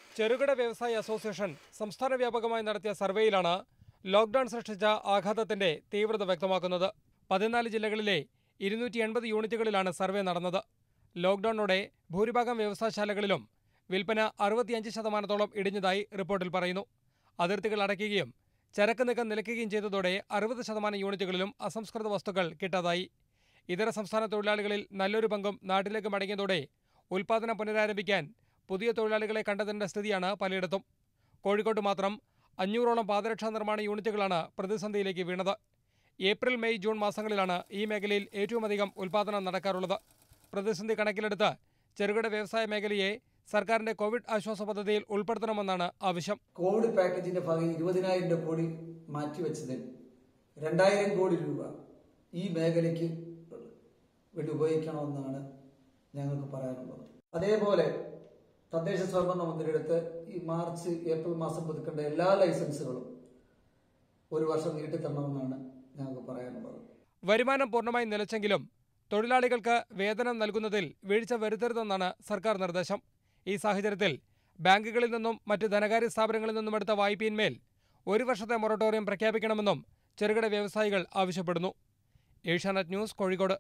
ചെറുകിട വ്യവസായ അസോസിയേഷൻ സംസ്ഥാന വ്യാപകമായി നടത്തിയ സർവേയിലാണ് ലോക്ഡൌൺ സൃഷ്ടിച്ച ആഘാതത്തിന്റെ തീവ്രത വ്യക്തമാക്കുന്നത് പതിനാല് ജില്ലകളിലെ ഇരുന്നൂറ്റി എൺപത് യൂണിറ്റുകളിലാണ് സർവേ നടന്നത് ലോക്ഡൌണോടെ ഭൂരിഭാഗം വ്യവസായശാലകളിലും വിൽപ്പന അറുപത്തിയഞ്ച് ശതമാനത്തോളം ഇടിഞ്ഞതായി റിപ്പോർട്ടിൽ പറയുന്നു അതിർത്തികൾ അടയ്ക്കുകയും ചരക്ക് നീക്കം നിലയ്ക്കുകയും ചെയ്തതോടെ അറുപത് ശതമാനം യൂണിറ്റുകളിലും അസംസ്കൃത വസ്തുക്കൾ കിട്ടാതായി ഇതര സംസ്ഥാന തൊഴിലാളികളിൽ നല്ലൊരു പങ്കും നാട്ടിലേക്ക് മടങ്ങിയതോടെ ഉൽപാദനം പുനരാരംഭിക്കാൻ പുതിയ തൊഴിലാളികളെ കണ്ടെത്തേണ്ട സ്ഥിതിയാണ് പലയിടത്തും കോഴിക്കോട്ട് മാത്രം അഞ്ഞൂറോളം പാദരക്ഷാ നിർമ്മാണ യൂണിറ്റുകളാണ് പ്രതിസന്ധിയിലേക്ക് വീണത് ഏപ്രിൽ മെയ് ജൂൺ മാസങ്ങളിലാണ് ഈ മേഖലയിൽ ഏറ്റവുമധികം ഉൽപാദനം നടക്കാറുള്ളത് പ്രതിസന്ധി കണക്കിലെടുത്ത് ചെറുകിട വ്യവസായ മേഖലയെ സർക്കാരിന്റെ കോവിഡ് ആശ്വാസ പദ്ധതിയിൽ ഉൾപ്പെടുത്തണമെന്നാണ് ആവശ്യം കോവിഡ് പാക്കേജിന്റെ ഭാഗം ഇരുപതിനായിരം രൂപ കോടി മാറ്റിവെച്ചതിൽ രണ്ടായിരം കോടി രൂപ ഈ മേഖലയ്ക്ക് വേണ്ടി ഉപയോഗിക്കണമെന്നാണ് ഞങ്ങൾക്ക് പറയാനുള്ളത് അതേപോലെ തദ്ദേശ സ്വയംഭരണ മന്ത്രിയുടെ ഈ മാർച്ച് ഏപ്രിൽ മാസം പുതുക്കേണ്ട എല്ലാ ലൈസൻസുകളും ഒരു വർഷം നീട്ടിത്തരണമെന്നാണ് ഞങ്ങൾക്ക് പറയാനുള്ളത് വരുമാനം പൂർണ്ണമായി നിലച്ചെങ്കിലും തൊഴിലാളികൾക്ക് വേതനം നൽകുന്നതിൽ വീഴ്ച വരുത്തരുതെന്നാണ് സർക്കാർ നിർദ്ദേശം ഈ സാഹചര്യത്തിൽ ബാങ്കുകളിൽ നിന്നും മറ്റ് ധനകാര്യ സ്ഥാപനങ്ങളിൽ നിന്നും എടുത്ത വായ്പയിന്മേൽ ഒരു വർഷത്തെ മൊറട്ടോറിയം പ്രഖ്യാപിക്കണമെന്നും ചെറുകിട വ്യവസായികൾ ആവശ്യപ്പെടുന്നു ഏഷ്യാനെറ്റ് ന്യൂസ് കോഴിക്കോട്